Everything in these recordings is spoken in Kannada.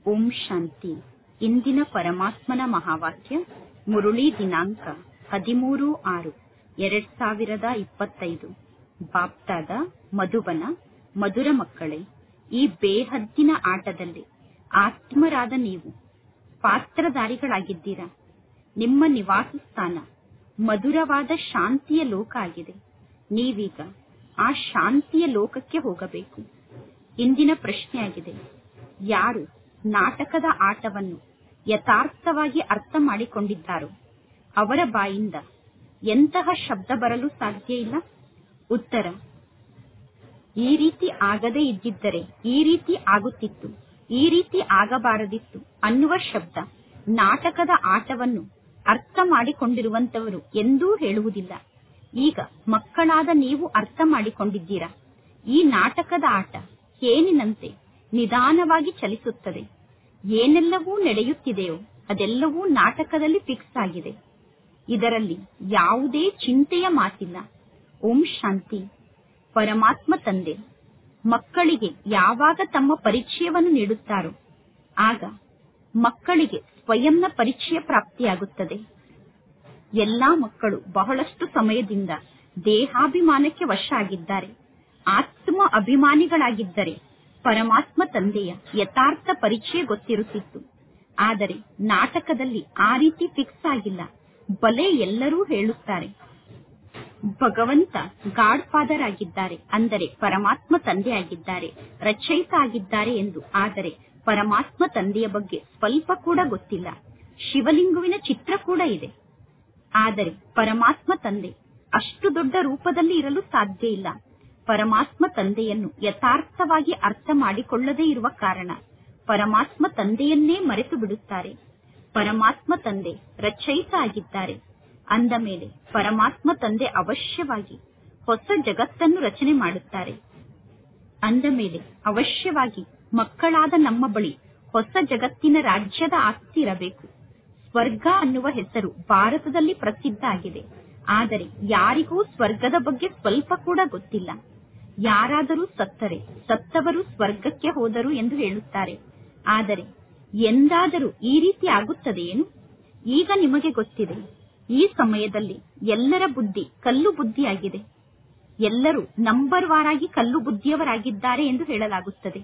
ಓಂ ಶಾಂತಿ ಇಂದಿನ ಪರಮಾತ್ಮನ ಮಹಾವಾಕ್ಯ ಮುರುಳಿ ದಿನಾಂಕ ಹದಿಮೂರು ಆರು ಎರಡ್ ಸಾವಿರದ ಇಪ್ಪತ್ತೈದು ಬಾಪ್ತಾದ ಮಧುಬನ ಮಧುರ ಮಕ್ಕಳೇ ಈ ಬೇಹದ್ದಿನ ಆಟದಲ್ಲಿ ಆತ್ಮರಾದ ನೀವು ಪಾತ್ರಧಾರಿಗಳಾಗಿದ್ದೀರಾ ನಿಮ್ಮ ನಿವಾಸ ಸ್ಥಾನ ಮಧುರವಾದ ಶಾಂತಿಯ ಲೋಕ ಆಗಿದೆ ನೀವೀಗ ಆ ಶಾಂತಿಯ ಲೋಕಕ್ಕೆ ಹೋಗಬೇಕು ಇಂದಿನ ಪ್ರಶ್ನೆಯಾಗಿದೆ ಯಾರು ನಾಟಕದ ಆಟವನ್ನು ಯಥಾರ್ಥವಾಗಿ ಅರ್ಥ ಮಾಡಿಕೊಂಡಿದ್ದಾರೋ ಅವರ ಬಾಯಿಂದ ಎಂತಹ ಶಬ್ದ ಬರಲು ಸಾಧ್ಯ ಇಲ್ಲ ಉತ್ತರ ಈ ರೀತಿ ಆಗದೇ ಇದ್ದಿದ್ದರೆ ಈ ರೀತಿ ಆಗುತ್ತಿತ್ತು ಈ ರೀತಿ ಆಗಬಾರದಿತ್ತು ಅನ್ನುವ ಶಬ್ದ ನಾಟಕದ ಆಟವನ್ನು ಅರ್ಥ ಮಾಡಿಕೊಂಡಿರುವಂತವರು ಎಂದೂ ಹೇಳುವುದಿಲ್ಲ ಈಗ ಮಕ್ಕಳಾದ ನೀವು ಅರ್ಥ ಮಾಡಿಕೊಂಡಿದ್ದೀರಾ ಈ ನಾಟಕದ ಆಟ ಏನಿನಂತೆ ನಿಧಾನವಾಗಿ ಚಲಿಸುತ್ತದೆ ಏನೆಲ್ಲವೂ ನಡೆಯುತ್ತಿದೆಯೋ ಅದೆಲ್ಲವೂ ನಾಟಕದಲ್ಲಿ ಫಿಕ್ಸ್ ಆಗಿದೆ ಇದರಲ್ಲಿ ಯಾವುದೇ ಚಿಂತೆಯ ಮಾತಿಲ್ಲ ಓಂ ಶಾಂತಿ ಪರಮಾತ್ಮ ತಂದೆ ಮಕ್ಕಳಿಗೆ ಯಾವಾಗ ತಮ್ಮ ಪರಿಚಯವನ್ನು ನೀಡುತ್ತಾರೋ ಆಗ ಮಕ್ಕಳಿಗೆ ಸ್ವಯಂನ ಪರಿಚಯ ಪ್ರಾಪ್ತಿಯಾಗುತ್ತದೆ ಎಲ್ಲಾ ಮಕ್ಕಳು ಬಹಳಷ್ಟು ಸಮಯದಿಂದ ದೇಹಾಭಿಮಾನಕ್ಕೆ ವಶ ಆಗಿದ್ದಾರೆ ಆತ್ಮ ಅಭಿಮಾನಿಗಳಾಗಿದ್ದರೆ ಪರಮಾತ್ಮ ತಂದೆಯ ಯಥಾರ್ಥ ಪರಿಚಯ ಗೊತ್ತಿರುತ್ತಿತ್ತು ಆದರೆ ನಾಟಕದಲ್ಲಿ ಆ ರೀತಿ ಫಿಕ್ಸ್ ಆಗಿಲ್ಲ ಬಲೆ ಎಲ್ಲರೂ ಹೇಳುತ್ತಾರೆ ಭಗವಂತ ಗಾಡ್ ಫಾದರ್ ಆಗಿದ್ದಾರೆ ಅಂದರೆ ಪರಮಾತ್ಮ ತಂದೆ ಆಗಿದ್ದಾರೆ ರಚಯಿತ ಆಗಿದ್ದಾರೆ ಎಂದು ಆದರೆ ಪರಮಾತ್ಮ ತಂದೆಯ ಬಗ್ಗೆ ಸ್ವಲ್ಪ ಕೂಡ ಗೊತ್ತಿಲ್ಲ ಶಿವಲಿಂಗುವಿನ ಚಿತ್ರ ಕೂಡ ಇದೆ ಆದರೆ ಪರಮಾತ್ಮ ತಂದೆ ಅಷ್ಟು ದೊಡ್ಡ ರೂಪದಲ್ಲಿ ಇರಲು ಸಾಧ್ಯ ಇಲ್ಲ ಪರಮಾತ್ಮ ತಂದೆಯನ್ನು ಯಥಾರ್ಥವಾಗಿ ಅರ್ಥ ಮಾಡಿಕೊಳ್ಳದೇ ಇರುವ ಕಾರಣ ಪರಮಾತ್ಮ ತಂದೆಯನ್ನೇ ಮರೆತು ಬಿಡುತ್ತಾರೆ ಪರಮಾತ್ಮ ತಂದೆ ರಚಯಿತ ಆಗಿದ್ದಾರೆ ಅಂದ ಮೇಲೆ ಪರಮಾತ್ಮ ತಂದೆ ಅವಶ್ಯವಾಗಿ ಹೊಸ ಜಗತ್ತನ್ನು ರಚನೆ ಮಾಡುತ್ತಾರೆ ಅಂದ ಮೇಲೆ ಅವಶ್ಯವಾಗಿ ಮಕ್ಕಳಾದ ನಮ್ಮ ಬಳಿ ಹೊಸ ಜಗತ್ತಿನ ರಾಜ್ಯದ ಆಸ್ತಿ ಇರಬೇಕು ಸ್ವರ್ಗ ಅನ್ನುವ ಹೆಸರು ಭಾರತದಲ್ಲಿ ಪ್ರಸಿದ್ಧ ಆಗಿದೆ ಆದರೆ ಯಾರಿಗೂ ಸ್ವರ್ಗದ ಬಗ್ಗೆ ಸ್ವಲ್ಪ ಕೂಡ ಗೊತ್ತಿಲ್ಲ ಯಾರಾದರೂ ಸತ್ತರೆ ಸತ್ತವರು ಸ್ವರ್ಗಕ್ಕೆ ಹೋದರು ಎಂದು ಹೇಳುತ್ತಾರೆ ಆದರೆ ಎಂದಾದರೂ ಈ ರೀತಿ ಆಗುತ್ತದೆಯೇನು ಈಗ ನಿಮಗೆ ಗೊತ್ತಿದೆ ಈ ಸಮಯದಲ್ಲಿ ಎಲ್ಲರ ಬುದ್ಧಿ ಕಲ್ಲು ಬುದ್ಧಿಯಾಗಿದೆ ಎಲ್ಲರೂ ನಂಬರ್ ವಾರಾಗಿ ಕಲ್ಲು ಬುದ್ಧಿಯವರಾಗಿದ್ದಾರೆ ಎಂದು ಹೇಳಲಾಗುತ್ತದೆ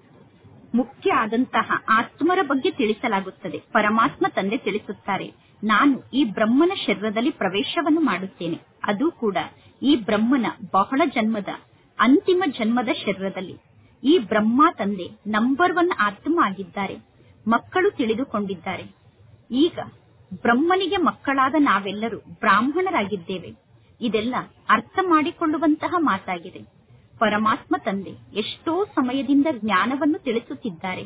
ಮುಖ್ಯ ಆದಂತಹ ಆತ್ಮರ ಬಗ್ಗೆ ತಿಳಿಸಲಾಗುತ್ತದೆ ಪರಮಾತ್ಮ ತಂದೆ ತಿಳಿಸುತ್ತಾರೆ ನಾನು ಈ ಬ್ರಹ್ಮನ ಶರೀರದಲ್ಲಿ ಪ್ರವೇಶವನ್ನು ಮಾಡುತ್ತೇನೆ ಅದು ಕೂಡ ಈ ಬ್ರಹ್ಮನ ಬಹಳ ಜನ್ಮದ ಅಂತಿಮ ಜನ್ಮದ ಶರೀರದಲ್ಲಿ ಈ ಬ್ರಹ್ಮ ತಂದೆ ನಂಬರ್ ಒನ್ ಆತ್ಮ ಆಗಿದ್ದಾರೆ ಮಕ್ಕಳು ತಿಳಿದುಕೊಂಡಿದ್ದಾರೆ ಈಗ ಬ್ರಹ್ಮನಿಗೆ ಮಕ್ಕಳಾದ ನಾವೆಲ್ಲರೂ ಬ್ರಾಹ್ಮಣರಾಗಿದ್ದೇವೆ ಇದೆಲ್ಲ ಅರ್ಥ ಮಾಡಿಕೊಳ್ಳುವಂತಹ ಮಾತಾಗಿದೆ ಪರಮಾತ್ಮ ತಂದೆ ಎಷ್ಟೋ ಸಮಯದಿಂದ ಜ್ಞಾನವನ್ನು ತಿಳಿಸುತ್ತಿದ್ದಾರೆ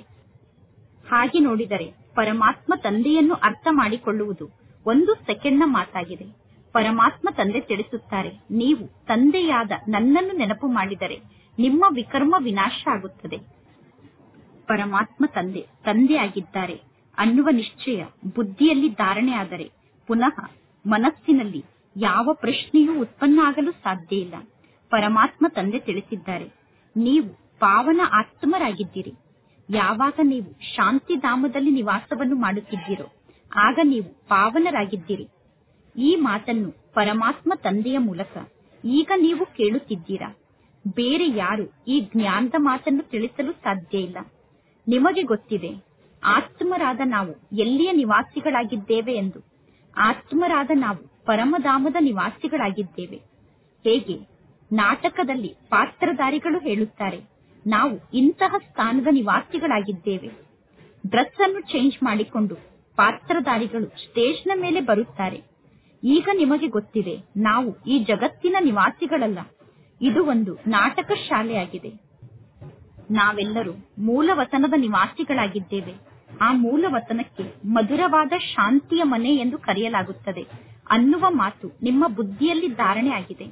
ಹಾಗೆ ನೋಡಿದರೆ ಪರಮಾತ್ಮ ತಂದೆಯನ್ನು ಅರ್ಥ ಮಾಡಿಕೊಳ್ಳುವುದು ಒಂದು ಸೆಕೆಂಡ್ನ ಮಾತಾಗಿದೆ ಪರಮಾತ್ಮ ತಂದೆ ತಿಳಿಸುತ್ತಾರೆ ನೀವು ತಂದೆಯಾದ ನನ್ನನ್ನು ನೆನಪು ಮಾಡಿದರೆ ನಿಮ್ಮ ವಿಕರ್ಮ ವಿನಾಶ ಆಗುತ್ತದೆ ಪರಮಾತ್ಮ ತಂದೆ ತಂದೆಯಾಗಿದ್ದಾರೆ ಅನ್ನುವ ನಿಶ್ಚಯ ಬುದ್ಧಿಯಲ್ಲಿ ಧಾರಣೆ ಆದರೆ ಪುನಃ ಮನಸ್ಸಿನಲ್ಲಿ ಯಾವ ಪ್ರಶ್ನೆಯೂ ಉತ್ಪನ್ನ ಆಗಲು ಸಾಧ್ಯ ಇಲ್ಲ ಪರಮಾತ್ಮ ತಂದೆ ತಿಳಿಸಿದ್ದಾರೆ ನೀವು ಪಾವನ ಆತ್ಮರಾಗಿದ್ದೀರಿ ಯಾವಾಗ ನೀವು ಶಾಂತಿಧಾಮದಲ್ಲಿ ನಿವಾಸವನ್ನು ಮಾಡುತ್ತಿದ್ದೀರೋ ಆಗ ನೀವು ಪಾವನರಾಗಿದ್ದೀರಿ ಈ ಮಾತನ್ನು ಪರಮಾತ್ಮ ತಂದೆಯ ಮೂಲಕ ಈಗ ನೀವು ಕೇಳುತ್ತಿದ್ದೀರಾ ಬೇರೆ ಯಾರು ಈ ಜ್ಞಾನದ ಮಾತನ್ನು ತಿಳಿಸಲು ಸಾಧ್ಯ ಇಲ್ಲ ನಿಮಗೆ ಗೊತ್ತಿದೆ ಆತ್ಮರಾದ ನಾವು ಎಲ್ಲಿಯ ನಿವಾಸಿಗಳಾಗಿದ್ದೇವೆ ಎಂದು ಆತ್ಮರಾದ ನಾವು ಪರಮಧಾಮದ ನಿವಾಸಿಗಳಾಗಿದ್ದೇವೆ ಹೇಗೆ ನಾಟಕದಲ್ಲಿ ಪಾತ್ರಧಾರಿಗಳು ಹೇಳುತ್ತಾರೆ ನಾವು ಇಂತಹ ಸ್ಥಾನದ ನಿವಾಸಿಗಳಾಗಿದ್ದೇವೆ ಡ್ರೆಸ್ ಅನ್ನು ಚೇಂಜ್ ಮಾಡಿಕೊಂಡು ಪಾತ್ರಧಾರಿಗಳು ಸ್ಟೇಜ್ನ ಮೇಲೆ ಬರುತ್ತಾರೆ ಈಗ ನಿಮಗೆ ಗೊತ್ತಿದೆ ನಾವು ಈ ಜಗತ್ತಿನ ನಿವಾಸಿಗಳಲ್ಲ ಇದು ಒಂದು ನಾಟಕ ಶಾಲೆಯಾಗಿದೆ ನಾವೆಲ್ಲರೂ ಮೂಲ ವತನದ ನಿವಾಸಿಗಳಾಗಿದ್ದೇವೆ ಆ ಮೂಲ ವತನಕ್ಕೆ ಮಧುರವಾದ ಶಾಂತಿಯ ಮನೆ ಎಂದು ಕರೆಯಲಾಗುತ್ತದೆ ಅನ್ನುವ ಮಾತು ನಿಮ್ಮ ಬುದ್ಧಿಯಲ್ಲಿ ಧಾರಣೆ ಆಗಿದೆ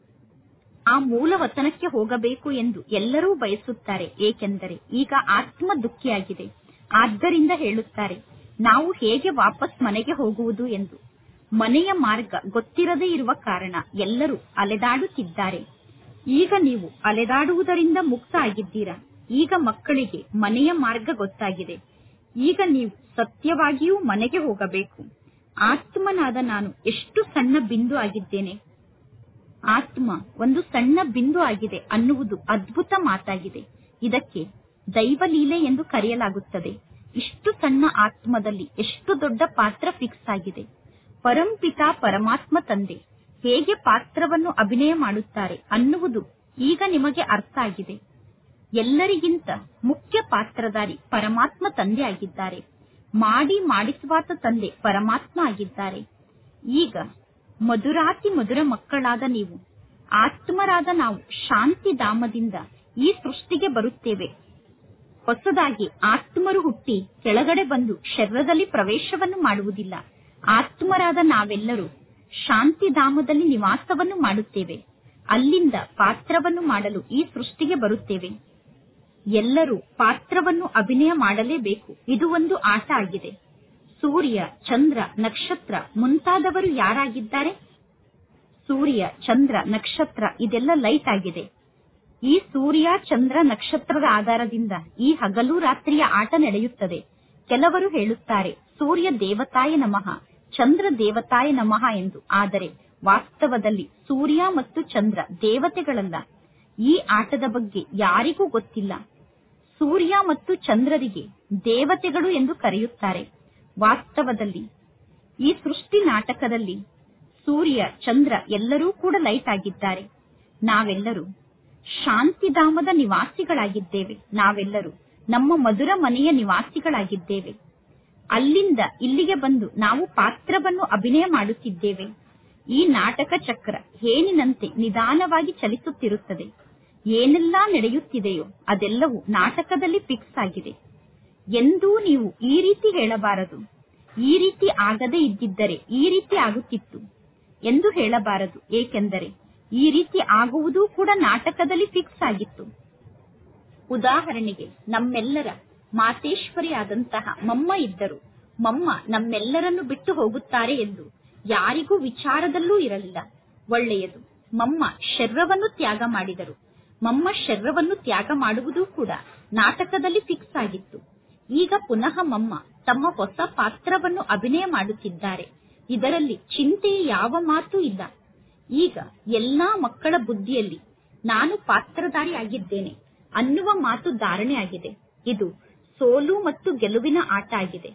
ಆ ಮೂಲ ವತನಕ್ಕೆ ಹೋಗಬೇಕು ಎಂದು ಎಲ್ಲರೂ ಬಯಸುತ್ತಾರೆ ಏಕೆಂದರೆ ಈಗ ಆತ್ಮ ದುಃಖಿಯಾಗಿದೆ ಆದ್ದರಿಂದ ಹೇಳುತ್ತಾರೆ ನಾವು ಹೇಗೆ ವಾಪಸ್ ಮನೆಗೆ ಹೋಗುವುದು ಎಂದು ಮನೆಯ ಮಾರ್ಗ ಗೊತ್ತಿರದೇ ಇರುವ ಕಾರಣ ಎಲ್ಲರೂ ಅಲೆದಾಡುತ್ತಿದ್ದಾರೆ ಈಗ ನೀವು ಅಲೆದಾಡುವುದರಿಂದ ಮುಕ್ತ ಆಗಿದ್ದೀರಾ ಈಗ ಮಕ್ಕಳಿಗೆ ಮನೆಯ ಮಾರ್ಗ ಗೊತ್ತಾಗಿದೆ ಈಗ ನೀವು ಸತ್ಯವಾಗಿಯೂ ಮನೆಗೆ ಹೋಗಬೇಕು ಆತ್ಮನಾದ ನಾನು ಎಷ್ಟು ಸಣ್ಣ ಬಿಂದು ಆಗಿದ್ದೇನೆ ಆತ್ಮ ಒಂದು ಸಣ್ಣ ಬಿಂದು ಆಗಿದೆ ಅನ್ನುವುದು ಅದ್ಭುತ ಮಾತಾಗಿದೆ ಇದಕ್ಕೆ ದೈವಲೀಲೆ ಎಂದು ಕರೆಯಲಾಗುತ್ತದೆ ಇಷ್ಟು ಸಣ್ಣ ಆತ್ಮದಲ್ಲಿ ಎಷ್ಟು ದೊಡ್ಡ ಪಾತ್ರ ಫಿಕ್ಸ್ ಆಗಿದೆ ಪರಂಪಿತಾ ಪರಮಾತ್ಮ ತಂದೆ ಹೇಗೆ ಪಾತ್ರವನ್ನು ಅಭಿನಯ ಮಾಡುತ್ತಾರೆ ಅನ್ನುವುದು ಈಗ ನಿಮಗೆ ಅರ್ಥ ಆಗಿದೆ ಎಲ್ಲರಿಗಿಂತ ಮುಖ್ಯ ಪಾತ್ರಧಾರಿ ಪರಮಾತ್ಮ ತಂದೆ ಆಗಿದ್ದಾರೆ ಮಾಡಿ ಮಾಡಿಸುವಾತ ತಂದೆ ಪರಮಾತ್ಮ ಆಗಿದ್ದಾರೆ ಈಗ ಮಧುರಾತಿ ಮಧುರ ಮಕ್ಕಳಾದ ನೀವು ಆತ್ಮರಾದ ನಾವು ಶಾಂತಿ ಧಾಮದಿಂದ ಈ ಸೃಷ್ಟಿಗೆ ಬರುತ್ತೇವೆ ಹೊಸದಾಗಿ ಆತ್ಮರು ಹುಟ್ಟಿ ಕೆಳಗಡೆ ಬಂದು ಶರೀರದಲ್ಲಿ ಪ್ರವೇಶವನ್ನು ಮಾಡುವುದಿಲ್ಲ ಆತ್ಮರಾದ ನಾವೆಲ್ಲರೂ ಶಾಂತಿಧಾಮದಲ್ಲಿ ನಿವಾಸವನ್ನು ಮಾಡುತ್ತೇವೆ ಅಲ್ಲಿಂದ ಪಾತ್ರವನ್ನು ಮಾಡಲು ಈ ಸೃಷ್ಟಿಗೆ ಬರುತ್ತೇವೆ ಎಲ್ಲರೂ ಪಾತ್ರವನ್ನು ಅಭಿನಯ ಮಾಡಲೇಬೇಕು ಇದು ಒಂದು ಆಟ ಆಗಿದೆ ಸೂರ್ಯ ಚಂದ್ರ ನಕ್ಷತ್ರ ಮುಂತಾದವರು ಯಾರಾಗಿದ್ದಾರೆ ಸೂರ್ಯ ಚಂದ್ರ ನಕ್ಷತ್ರ ಇದೆಲ್ಲ ಲೈಟ್ ಆಗಿದೆ ಈ ಸೂರ್ಯ ಚಂದ್ರ ನಕ್ಷತ್ರದ ಆಧಾರದಿಂದ ಈ ಹಗಲು ರಾತ್ರಿಯ ಆಟ ನಡೆಯುತ್ತದೆ ಕೆಲವರು ಹೇಳುತ್ತಾರೆ ಸೂರ್ಯ ದೇವತಾಯ ನಮಃ ಚಂದ್ರ ದೇವತಾಯ ನಮಃ ಎಂದು ಆದರೆ ವಾಸ್ತವದಲ್ಲಿ ಸೂರ್ಯ ಮತ್ತು ಚಂದ್ರ ದೇವತೆಗಳಲ್ಲ ಈ ಆಟದ ಬಗ್ಗೆ ಯಾರಿಗೂ ಗೊತ್ತಿಲ್ಲ ಸೂರ್ಯ ಮತ್ತು ಚಂದ್ರರಿಗೆ ದೇವತೆಗಳು ಎಂದು ಕರೆಯುತ್ತಾರೆ ವಾಸ್ತವದಲ್ಲಿ ಈ ಸೃಷ್ಟಿ ನಾಟಕದಲ್ಲಿ ಸೂರ್ಯ ಚಂದ್ರ ಎಲ್ಲರೂ ಕೂಡ ಲೈಟ್ ಆಗಿದ್ದಾರೆ ನಾವೆಲ್ಲರೂ ಶಾಂತಿಧಾಮದ ನಿವಾಸಿಗಳಾಗಿದ್ದೇವೆ ನಾವೆಲ್ಲರೂ ನಮ್ಮ ಮಧುರ ಮನೆಯ ನಿವಾಸಿಗಳಾಗಿದ್ದೇವೆ ಅಲ್ಲಿಂದ ಇಲ್ಲಿಗೆ ಬಂದು ನಾವು ಪಾತ್ರವನ್ನು ಅಭಿನಯ ಮಾಡುತ್ತಿದ್ದೇವೆ ಈ ನಾಟಕ ಚಕ್ರ ಹೇನಿನಂತೆ ನಿಧಾನವಾಗಿ ಚಲಿಸುತ್ತಿರುತ್ತದೆ ಏನೆಲ್ಲಾ ನಡೆಯುತ್ತಿದೆಯೋ ಅದೆಲ್ಲವೂ ನಾಟಕದಲ್ಲಿ ಫಿಕ್ಸ್ ಆಗಿದೆ ಎಂದೂ ನೀವು ಈ ರೀತಿ ಹೇಳಬಾರದು ಈ ರೀತಿ ಆಗದೇ ಇದ್ದಿದ್ದರೆ ಈ ರೀತಿ ಆಗುತ್ತಿತ್ತು ಎಂದು ಹೇಳಬಾರದು ಏಕೆಂದರೆ ಈ ರೀತಿ ಆಗುವುದೂ ಕೂಡ ನಾಟಕದಲ್ಲಿ ಫಿಕ್ಸ್ ಆಗಿತ್ತು ಉದಾಹರಣೆಗೆ ನಮ್ಮೆಲ್ಲರ ಮಾತೇಶ್ವರಿ ಆದಂತಹ ಮಮ್ಮ ಇದ್ದರು ಮಮ್ಮ ನಮ್ಮೆಲ್ಲರನ್ನು ಬಿಟ್ಟು ಹೋಗುತ್ತಾರೆ ಎಂದು ಯಾರಿಗೂ ವಿಚಾರದಲ್ಲೂ ಇರಲಿಲ್ಲ ಒಳ್ಳೆಯದು ಮಮ್ಮ ಶರ್ರವನ್ನು ತ್ಯಾಗ ಮಾಡಿದರು ಮಮ್ಮ ಶರ್ರವನ್ನು ತ್ಯಾಗ ಮಾಡುವುದೂ ಕೂಡ ನಾಟಕದಲ್ಲಿ ಫಿಕ್ಸ್ ಆಗಿತ್ತು ಈಗ ಪುನಃ ಮಮ್ಮ ತಮ್ಮ ಹೊಸ ಪಾತ್ರವನ್ನು ಅಭಿನಯ ಮಾಡುತ್ತಿದ್ದಾರೆ ಇದರಲ್ಲಿ ಚಿಂತೆಯ ಯಾವ ಮಾತು ಇಲ್ಲ ಈಗ ಎಲ್ಲಾ ಮಕ್ಕಳ ಬುದ್ಧಿಯಲ್ಲಿ ನಾನು ಪಾತ್ರಧಾರಿ ಆಗಿದ್ದೇನೆ ಅನ್ನುವ ಮಾತು ಧಾರಣೆ ಆಗಿದೆ ಇದು ಸೋಲು ಮತ್ತು ಗೆಲುವಿನ ಆಟ ಆಗಿದೆ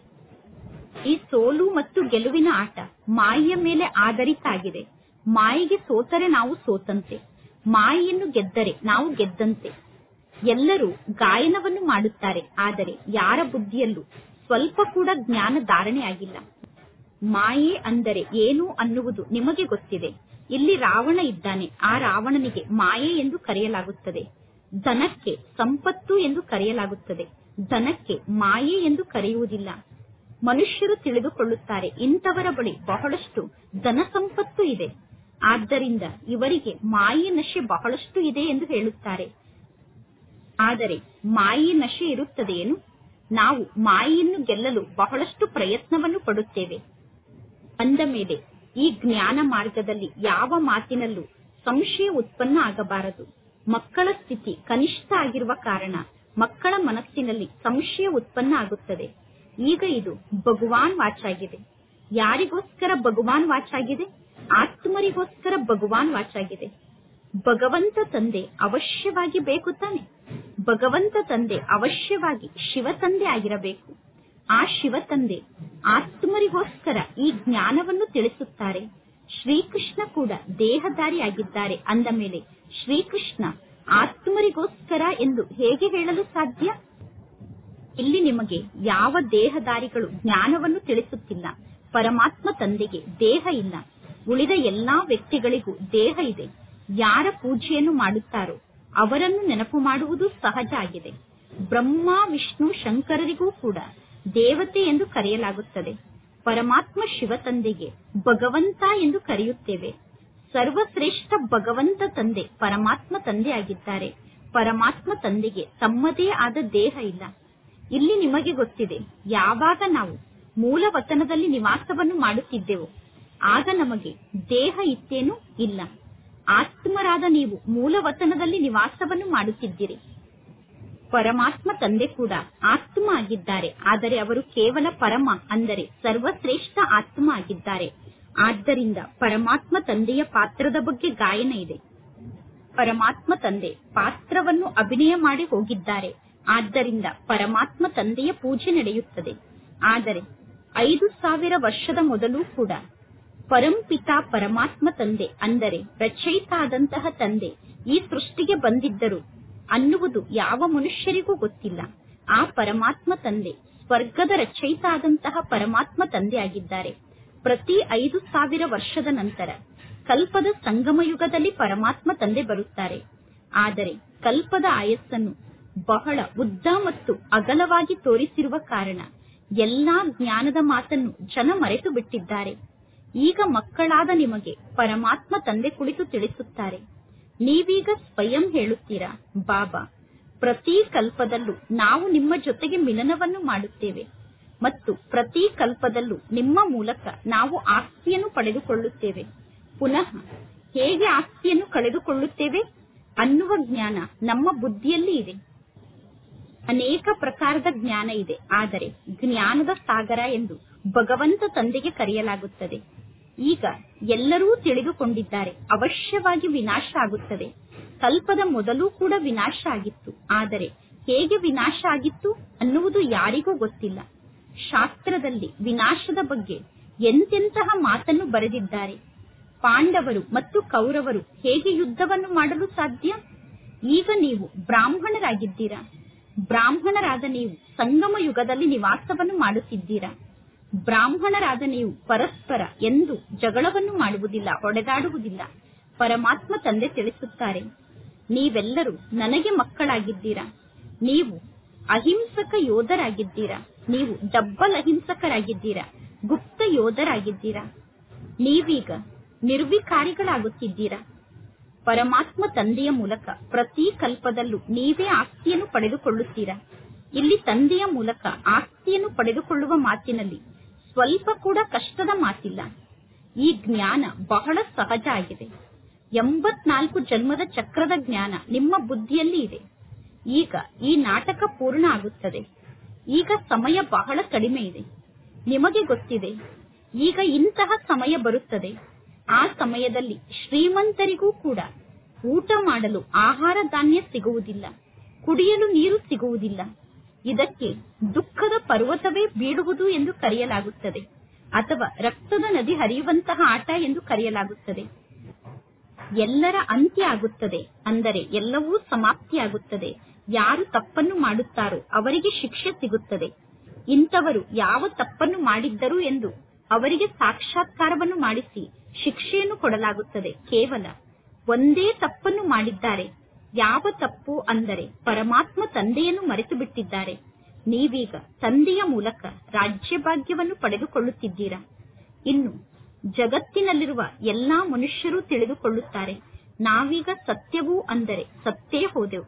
ಈ ಸೋಲು ಮತ್ತು ಗೆಲುವಿನ ಆಟ ಮಾಯೆಯ ಮೇಲೆ ಆಧಾರಿತ ಆಗಿದೆ ಮಾಯಿಗೆ ಸೋತರೆ ನಾವು ಸೋತಂತೆ ಮಾಯೆಯನ್ನು ಗೆದ್ದರೆ ನಾವು ಗೆದ್ದಂತೆ ಎಲ್ಲರೂ ಗಾಯನವನ್ನು ಮಾಡುತ್ತಾರೆ ಆದರೆ ಯಾರ ಬುದ್ಧಿಯಲ್ಲೂ ಸ್ವಲ್ಪ ಕೂಡ ಜ್ಞಾನ ಧಾರಣೆ ಆಗಿಲ್ಲ ಮಾಯೆ ಅಂದರೆ ಏನು ಅನ್ನುವುದು ನಿಮಗೆ ಗೊತ್ತಿದೆ ಇಲ್ಲಿ ರಾವಣ ಇದ್ದಾನೆ ಆ ರಾವಣನಿಗೆ ಮಾಯೆ ಎಂದು ಕರೆಯಲಾಗುತ್ತದೆ ಧನಕ್ಕೆ ಸಂಪತ್ತು ಎಂದು ಕರೆಯಲಾಗುತ್ತದೆ ಧನಕ್ಕೆ ಮಾಯೆ ಎಂದು ಕರೆಯುವುದಿಲ್ಲ ಮನುಷ್ಯರು ತಿಳಿದುಕೊಳ್ಳುತ್ತಾರೆ ಇಂಥವರ ಬಳಿ ಬಹಳಷ್ಟು ಧನ ಸಂಪತ್ತು ಇದೆ ಆದ್ದರಿಂದ ಇವರಿಗೆ ಮಾಯೆ ನಶೆ ಬಹಳಷ್ಟು ಇದೆ ಎಂದು ಹೇಳುತ್ತಾರೆ ಆದರೆ ಮಾಯೆ ನಶೆ ಇರುತ್ತದೆಯೇನು ನಾವು ಮಾಯೆಯನ್ನು ಗೆಲ್ಲಲು ಬಹಳಷ್ಟು ಪ್ರಯತ್ನವನ್ನು ಪಡುತ್ತೇವೆ ಅಂದ ಮೇಲೆ ಈ ಜ್ಞಾನ ಮಾರ್ಗದಲ್ಲಿ ಯಾವ ಮಾತಿನಲ್ಲೂ ಸಂಶಯ ಉತ್ಪನ್ನ ಆಗಬಾರದು ಮಕ್ಕಳ ಸ್ಥಿತಿ ಕನಿಷ್ಠ ಆಗಿರುವ ಕಾರಣ ಮಕ್ಕಳ ಮನಸ್ಸಿನಲ್ಲಿ ಸಂಶಯ ಉತ್ಪನ್ನ ಆಗುತ್ತದೆ ಈಗ ಇದು ಭಗವಾನ್ ವಾಚಾಗಿದೆ ಯಾರಿಗೋಸ್ಕರ ಭಗವಾನ್ ವಾಚಾಗಿದೆ ಆತ್ಮರಿಗೋಸ್ಕರ ಭಗವಾನ್ ವಾಚಾಗಿದೆ ಭಗವಂತ ತಂದೆ ಅವಶ್ಯವಾಗಿ ಬೇಕು ತಾನೆ ಭಗವಂತ ತಂದೆ ಅವಶ್ಯವಾಗಿ ಶಿವ ತಂದೆ ಆಗಿರಬೇಕು ಆ ಶಿವ ತಂದೆ ಆತ್ಮರಿಗೋಸ್ಕರ ಈ ಜ್ಞಾನವನ್ನು ತಿಳಿಸುತ್ತಾರೆ ಶ್ರೀಕೃಷ್ಣ ಕೂಡ ದೇಹಧಾರಿಯಾಗಿದ್ದಾರೆ ಅಂದ ಮೇಲೆ ಶ್ರೀಕೃಷ್ಣ ಆತ್ಮರಿಗೋಸ್ಕರ ಎಂದು ಹೇಗೆ ಹೇಳಲು ಸಾಧ್ಯ ಇಲ್ಲಿ ನಿಮಗೆ ಯಾವ ದೇಹದಾರಿಗಳು ಜ್ಞಾನವನ್ನು ತಿಳಿಸುತ್ತಿಲ್ಲ ಪರಮಾತ್ಮ ತಂದೆಗೆ ದೇಹ ಇಲ್ಲ ಉಳಿದ ಎಲ್ಲಾ ವ್ಯಕ್ತಿಗಳಿಗೂ ದೇಹ ಇದೆ ಯಾರ ಪೂಜೆಯನ್ನು ಮಾಡುತ್ತಾರೋ ಅವರನ್ನು ನೆನಪು ಮಾಡುವುದು ಸಹಜ ಆಗಿದೆ ಬ್ರಹ್ಮ ವಿಷ್ಣು ಶಂಕರರಿಗೂ ಕೂಡ ದೇವತೆ ಎಂದು ಕರೆಯಲಾಗುತ್ತದೆ ಪರಮಾತ್ಮ ಶಿವ ತಂದೆಗೆ ಭಗವಂತ ಎಂದು ಕರೆಯುತ್ತೇವೆ ಸರ್ವಶ್ರೇಷ್ಠ ಭಗವಂತ ತಂದೆ ಪರಮಾತ್ಮ ತಂದೆ ಆಗಿದ್ದಾರೆ ಪರಮಾತ್ಮ ತಂದೆಗೆ ತಮ್ಮದೇ ಆದ ದೇಹ ಇಲ್ಲ ಇಲ್ಲಿ ನಿಮಗೆ ಗೊತ್ತಿದೆ ಯಾವಾಗ ನಾವು ಮೂಲ ವತನದಲ್ಲಿ ನಿವಾಸವನ್ನು ಮಾಡುತ್ತಿದ್ದೆವು ಆಗ ನಮಗೆ ದೇಹ ಇತ್ತೇನು ಇಲ್ಲ ಆತ್ಮರಾದ ನೀವು ಮೂಲ ವತನದಲ್ಲಿ ನಿವಾಸವನ್ನು ಮಾಡುತ್ತಿದ್ದೀರಿ ಪರಮಾತ್ಮ ತಂದೆ ಕೂಡ ಆತ್ಮ ಆಗಿದ್ದಾರೆ ಆದರೆ ಅವರು ಕೇವಲ ಪರಮ ಅಂದರೆ ಸರ್ವಶ್ರೇಷ್ಠ ಆತ್ಮ ಆಗಿದ್ದಾರೆ ಆದ್ದರಿಂದ ಪರಮಾತ್ಮ ತಂದೆಯ ಪಾತ್ರದ ಬಗ್ಗೆ ಗಾಯನ ಇದೆ ಪರಮಾತ್ಮ ತಂದೆ ಪಾತ್ರವನ್ನು ಅಭಿನಯ ಮಾಡಿ ಹೋಗಿದ್ದಾರೆ ಆದ್ದರಿಂದ ಪರಮಾತ್ಮ ತಂದೆಯ ಪೂಜೆ ನಡೆಯುತ್ತದೆ ಆದರೆ ಐದು ಸಾವಿರ ವರ್ಷದ ಮೊದಲು ಕೂಡ ಪರಂಪಿತ ಪರಮಾತ್ಮ ತಂದೆ ಅಂದರೆ ರಚಯಿತ ಆದಂತಹ ತಂದೆ ಈ ಸೃಷ್ಟಿಗೆ ಬಂದಿದ್ದರು ಅನ್ನುವುದು ಯಾವ ಮನುಷ್ಯರಿಗೂ ಗೊತ್ತಿಲ್ಲ ಆ ಪರಮಾತ್ಮ ತಂದೆ ಸ್ವರ್ಗದ ರಚಯಿತ ಆದಂತಹ ಪರಮಾತ್ಮ ತಂದೆ ಆಗಿದ್ದಾರೆ ಪ್ರತಿ ಐದು ಸಾವಿರ ವರ್ಷದ ನಂತರ ಕಲ್ಪದ ಸಂಗಮ ಯುಗದಲ್ಲಿ ಪರಮಾತ್ಮ ತಂದೆ ಬರುತ್ತಾರೆ ಆದರೆ ಕಲ್ಪದ ಆಯಸ್ಸನ್ನು ಬಹಳ ಉದ್ದ ಮತ್ತು ಅಗಲವಾಗಿ ತೋರಿಸಿರುವ ಕಾರಣ ಎಲ್ಲಾ ಜ್ಞಾನದ ಮಾತನ್ನು ಜನ ಮರೆತು ಬಿಟ್ಟಿದ್ದಾರೆ ಈಗ ಮಕ್ಕಳಾದ ನಿಮಗೆ ಪರಮಾತ್ಮ ತಂದೆ ಕುಳಿತು ತಿಳಿಸುತ್ತಾರೆ ನೀವೀಗ ಸ್ವಯಂ ಹೇಳುತ್ತೀರಾ ಬಾಬಾ ಪ್ರತಿ ಕಲ್ಪದಲ್ಲೂ ನಾವು ನಿಮ್ಮ ಜೊತೆಗೆ ಮಿಲನವನ್ನು ಮಾಡುತ್ತೇವೆ ಮತ್ತು ಪ್ರತಿ ಕಲ್ಪದಲ್ಲೂ ನಿಮ್ಮ ಮೂಲಕ ನಾವು ಆಸ್ತಿಯನ್ನು ಪಡೆದುಕೊಳ್ಳುತ್ತೇವೆ ಪುನಃ ಹೇಗೆ ಆಸ್ತಿಯನ್ನು ಕಳೆದುಕೊಳ್ಳುತ್ತೇವೆ ಅನ್ನುವ ಜ್ಞಾನ ನಮ್ಮ ಬುದ್ಧಿಯಲ್ಲಿ ಇದೆ ಅನೇಕ ಪ್ರಕಾರದ ಜ್ಞಾನ ಇದೆ ಆದರೆ ಜ್ಞಾನದ ಸಾಗರ ಎಂದು ಭಗವಂತ ತಂದೆಗೆ ಕರೆಯಲಾಗುತ್ತದೆ ಈಗ ಎಲ್ಲರೂ ತಿಳಿದುಕೊಂಡಿದ್ದಾರೆ ಅವಶ್ಯವಾಗಿ ವಿನಾಶ ಆಗುತ್ತದೆ ಕಲ್ಪದ ಮೊದಲು ಕೂಡ ವಿನಾಶ ಆಗಿತ್ತು ಆದರೆ ಹೇಗೆ ವಿನಾಶ ಆಗಿತ್ತು ಅನ್ನುವುದು ಯಾರಿಗೂ ಗೊತ್ತಿಲ್ಲ ಶಾಸ್ತ್ರದಲ್ಲಿ ವಿನಾಶದ ಬಗ್ಗೆ ಎಂತೆಂತಹ ಮಾತನ್ನು ಬರೆದಿದ್ದಾರೆ ಪಾಂಡವರು ಮತ್ತು ಕೌರವರು ಹೇಗೆ ಯುದ್ಧವನ್ನು ಮಾಡಲು ಸಾಧ್ಯ ಈಗ ನೀವು ಬ್ರಾಹ್ಮಣರಾಗಿದ್ದೀರಾ ಬ್ರಾಹ್ಮಣರಾದ ನೀವು ಸಂಗಮ ಯುಗದಲ್ಲಿ ನಿವಾಸವನ್ನು ಮಾಡುತ್ತಿದ್ದೀರಾ ಬ್ರಾಹ್ಮಣರಾದ ನೀವು ಪರಸ್ಪರ ಎಂದು ಜಗಳವನ್ನು ಮಾಡುವುದಿಲ್ಲ ಹೊಡೆದಾಡುವುದಿಲ್ಲ ಪರಮಾತ್ಮ ತಂದೆ ತಿಳಿಸುತ್ತಾರೆ ನೀವೆಲ್ಲರೂ ನನಗೆ ಮಕ್ಕಳಾಗಿದ್ದೀರಾ ನೀವು ಅಹಿಂಸಕ ಯೋಧರಾಗಿದ್ದೀರಾ ನೀವು ಡಬ್ಬಲ್ ಅಹಿಂಸಕರಾಗಿದ್ದೀರಾ ಗುಪ್ತ ಯೋಧರಾಗಿದ್ದೀರಾ ನೀವೀಗ ನಿರ್ವಿಕಾರಿಗಳಾಗುತ್ತಿದ್ದೀರಾ ಪರಮಾತ್ಮ ತಂದೆಯ ಮೂಲಕ ಪ್ರತಿ ಕಲ್ಪದಲ್ಲೂ ನೀವೇ ಆಸ್ತಿಯನ್ನು ಪಡೆದುಕೊಳ್ಳುತ್ತೀರಾ ಇಲ್ಲಿ ತಂದೆಯ ಮೂಲಕ ಆಸ್ತಿಯನ್ನು ಪಡೆದುಕೊಳ್ಳುವ ಮಾತಿನಲ್ಲಿ ಸ್ವಲ್ಪ ಕೂಡ ಕಷ್ಟದ ಮಾತಿಲ್ಲ ಈ ಜ್ಞಾನ ಬಹಳ ಸಹಜ ಆಗಿದೆ ಎಂಬತ್ನಾಲ್ಕು ಜನ್ಮದ ಚಕ್ರದ ಜ್ಞಾನ ನಿಮ್ಮ ಬುದ್ಧಿಯಲ್ಲಿ ಇದೆ ಈಗ ಈ ನಾಟಕ ಪೂರ್ಣ ಆಗುತ್ತದೆ ಈಗ ಸಮಯ ಬಹಳ ಕಡಿಮೆ ಇದೆ ನಿಮಗೆ ಗೊತ್ತಿದೆ ಈಗ ಇಂತಹ ಸಮಯ ಬರುತ್ತದೆ ಆ ಸಮಯದಲ್ಲಿ ಶ್ರೀಮಂತರಿಗೂ ಕೂಡ ಊಟ ಮಾಡಲು ಆಹಾರ ಧಾನ್ಯ ಸಿಗುವುದಿಲ್ಲ ಕುಡಿಯಲು ನೀರು ಸಿಗುವುದಿಲ್ಲ ಇದಕ್ಕೆ ದುಃಖದ ಪರ್ವತವೇ ಬೀಳುವುದು ಎಂದು ಕರೆಯಲಾಗುತ್ತದೆ ಅಥವಾ ರಕ್ತದ ನದಿ ಹರಿಯುವಂತಹ ಆಟ ಎಂದು ಕರೆಯಲಾಗುತ್ತದೆ ಎಲ್ಲರ ಅಂತ್ಯ ಆಗುತ್ತದೆ ಅಂದರೆ ಎಲ್ಲವೂ ಸಮಾಪ್ತಿಯಾಗುತ್ತದೆ ಯಾರು ತಪ್ಪನ್ನು ಮಾಡುತ್ತಾರೋ ಅವರಿಗೆ ಶಿಕ್ಷೆ ಸಿಗುತ್ತದೆ ಇಂಥವರು ಯಾವ ತಪ್ಪನ್ನು ಮಾಡಿದ್ದರು ಎಂದು ಅವರಿಗೆ ಸಾಕ್ಷಾತ್ಕಾರವನ್ನು ಮಾಡಿಸಿ ಶಿಕ್ಷೆಯನ್ನು ಕೊಡಲಾಗುತ್ತದೆ ಕೇವಲ ಒಂದೇ ತಪ್ಪನ್ನು ಮಾಡಿದ್ದಾರೆ ಯಾವ ತಪ್ಪು ಅಂದರೆ ಪರಮಾತ್ಮ ತಂದೆಯನ್ನು ಮರೆತು ಬಿಟ್ಟಿದ್ದಾರೆ ನೀವೀಗ ತಂದೆಯ ಮೂಲಕ ರಾಜ್ಯ ಭಾಗ್ಯವನ್ನು ಪಡೆದುಕೊಳ್ಳುತ್ತಿದ್ದೀರಾ ಇನ್ನು ಜಗತ್ತಿನಲ್ಲಿರುವ ಎಲ್ಲಾ ಮನುಷ್ಯರು ತಿಳಿದುಕೊಳ್ಳುತ್ತಾರೆ ನಾವೀಗ ಸತ್ಯವೂ ಅಂದರೆ ಸತ್ತೇ ಹೋದೆವು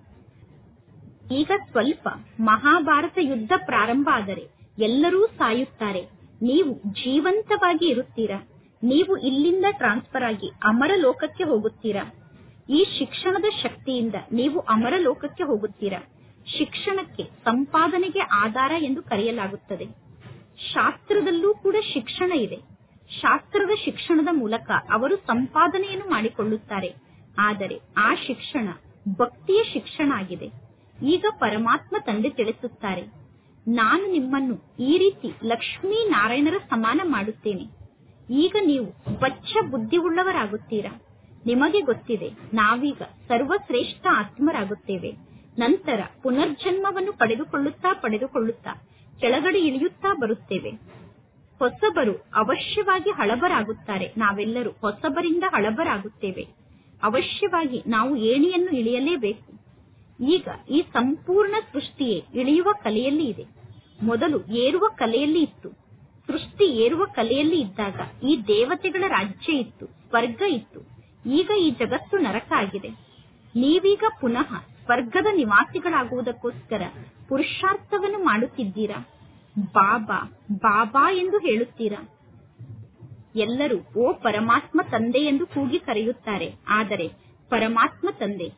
ಈಗ ಸ್ವಲ್ಪ ಮಹಾಭಾರತ ಯುದ್ಧ ಪ್ರಾರಂಭ ಆದರೆ ಎಲ್ಲರೂ ಸಾಯುತ್ತಾರೆ ನೀವು ಜೀವಂತವಾಗಿ ಇರುತ್ತೀರಾ ನೀವು ಇಲ್ಲಿಂದ ಟ್ರಾನ್ಸ್ಫರ್ ಆಗಿ ಅಮರ ಲೋಕಕ್ಕೆ ಹೋಗುತ್ತೀರಾ ಈ ಶಿಕ್ಷಣದ ಶಕ್ತಿಯಿಂದ ನೀವು ಅಮರ ಲೋಕಕ್ಕೆ ಹೋಗುತ್ತೀರಾ ಶಿಕ್ಷಣಕ್ಕೆ ಸಂಪಾದನೆಗೆ ಆಧಾರ ಎಂದು ಕರೆಯಲಾಗುತ್ತದೆ ಶಾಸ್ತ್ರದಲ್ಲೂ ಕೂಡ ಶಿಕ್ಷಣ ಇದೆ ಶಾಸ್ತ್ರದ ಶಿಕ್ಷಣದ ಮೂಲಕ ಅವರು ಸಂಪಾದನೆಯನ್ನು ಮಾಡಿಕೊಳ್ಳುತ್ತಾರೆ ಆದರೆ ಆ ಶಿಕ್ಷಣ ಭಕ್ತಿಯ ಶಿಕ್ಷಣ ಆಗಿದೆ ಈಗ ಪರಮಾತ್ಮ ತಂದೆ ತಿಳಿಸುತ್ತಾರೆ ನಾನು ನಿಮ್ಮನ್ನು ಈ ರೀತಿ ಲಕ್ಷ್ಮೀ ನಾರಾಯಣರ ಸಮಾನ ಮಾಡುತ್ತೇನೆ ಈಗ ನೀವು ಬಚ್ಚ ಬುದ್ಧಿವುಳ್ಳವರಾಗುತ್ತೀರಾ ನಿಮಗೆ ಗೊತ್ತಿದೆ ನಾವೀಗ ಸರ್ವಶ್ರೇಷ್ಠ ಆತ್ಮರಾಗುತ್ತೇವೆ ನಂತರ ಪುನರ್ಜನ್ಮವನ್ನು ಪಡೆದುಕೊಳ್ಳುತ್ತಾ ಪಡೆದುಕೊಳ್ಳುತ್ತಾ ಕೆಳಗಡೆ ಇಳಿಯುತ್ತಾ ಬರುತ್ತೇವೆ ಹೊಸಬರು ಅವಶ್ಯವಾಗಿ ಹಳಬರಾಗುತ್ತಾರೆ ನಾವೆಲ್ಲರೂ ಹೊಸಬರಿಂದ ಹಳಬರಾಗುತ್ತೇವೆ ಅವಶ್ಯವಾಗಿ ನಾವು ಏಣಿಯನ್ನು ಇಳಿಯಲೇಬೇಕು ಈಗ ಈ ಸಂಪೂರ್ಣ ಸೃಷ್ಟಿಯೇ ಇಳಿಯುವ ಕಲೆಯಲ್ಲಿ ಇದೆ ಮೊದಲು ಏರುವ ಕಲೆಯಲ್ಲಿ ಇತ್ತು ಸೃಷ್ಟಿ ಏರುವ ಕಲೆಯಲ್ಲಿ ಇದ್ದಾಗ ಈ ದೇವತೆಗಳ ರಾಜ್ಯ ಇತ್ತು ಸ್ವರ್ಗ ಇತ್ತು ಈಗ ಈ ಜಗತ್ತು ನರಕ ಆಗಿದೆ ನೀವೀಗ ಪುನಃ ಸ್ವರ್ಗದ ನಿವಾಸಿಗಳಾಗುವುದಕ್ಕೋಸ್ಕರ ಪುರುಷಾರ್ಥವನ್ನು ಮಾಡುತ್ತಿದ್ದೀರಾ ಬಾಬಾ ಬಾಬಾ ಎಂದು ಹೇಳುತ್ತೀರಾ ಎಲ್ಲರೂ ಓ ಪರಮಾತ್ಮ ತಂದೆ ಎಂದು ಕೂಗಿ ಕರೆಯುತ್ತಾರೆ ಆದರೆ ಪರಮಾತ್ಮ ತಂದೆ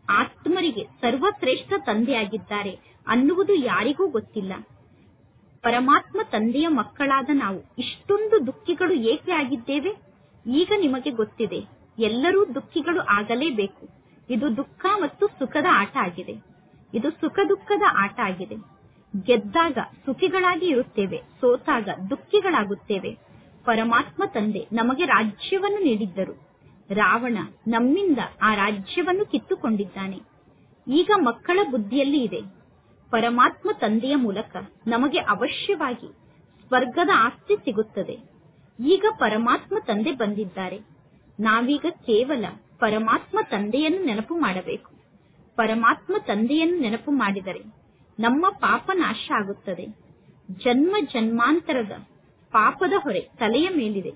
ಆತ್ಮರಿಗೆ ಸರ್ವಶ್ರೇಷ್ಠ ತಂದೆಯಾಗಿದ್ದಾರೆ ಅನ್ನುವುದು ಯಾರಿಗೂ ಗೊತ್ತಿಲ್ಲ ಪರಮಾತ್ಮ ತಂದೆಯ ಮಕ್ಕಳಾದ ನಾವು ಇಷ್ಟೊಂದು ದುಃಖಿಗಳು ಏಕೆ ಆಗಿದ್ದೇವೆ ಈಗ ನಿಮಗೆ ಗೊತ್ತಿದೆ ಎಲ್ಲರೂ ದುಃಖಿಗಳು ಆಗಲೇಬೇಕು ಇದು ದುಃಖ ಮತ್ತು ಸುಖದ ಆಟ ಆಗಿದೆ ಇದು ಸುಖ ದುಃಖದ ಆಟ ಆಗಿದೆ ಗೆದ್ದಾಗ ಸುಖಿಗಳಾಗಿ ಇರುತ್ತೇವೆ ಸೋತಾಗ ದುಃಖಿಗಳಾಗುತ್ತೇವೆ ಪರಮಾತ್ಮ ತಂದೆ ನಮಗೆ ರಾಜ್ಯವನ್ನು ನೀಡಿದ್ದರು ರಾವಣ ನಮ್ಮಿಂದ ಆ ರಾಜ್ಯವನ್ನು ಕಿತ್ತುಕೊಂಡಿದ್ದಾನೆ ಈಗ ಮಕ್ಕಳ ಬುದ್ಧಿಯಲ್ಲಿ ಇದೆ ಪರಮಾತ್ಮ ತಂದೆಯ ಮೂಲಕ ನಮಗೆ ಅವಶ್ಯವಾಗಿ ಸ್ವರ್ಗದ ಆಸ್ತಿ ಸಿಗುತ್ತದೆ ಈಗ ಪರಮಾತ್ಮ ತಂದೆ ಬಂದಿದ್ದಾರೆ ನಾವೀಗ ಕೇವಲ ಪರಮಾತ್ಮ ತಂದೆಯನ್ನು ನೆನಪು ಮಾಡಬೇಕು ಪರಮಾತ್ಮ ತಂದೆಯನ್ನು ನೆನಪು ಮಾಡಿದರೆ ನಮ್ಮ ಪಾಪ ನಾಶ ಆಗುತ್ತದೆ ಜನ್ಮ ಜನ್ಮಾಂತರದ ಪಾಪದ ಹೊರೆ ತಲೆಯ ಮೇಲಿದೆ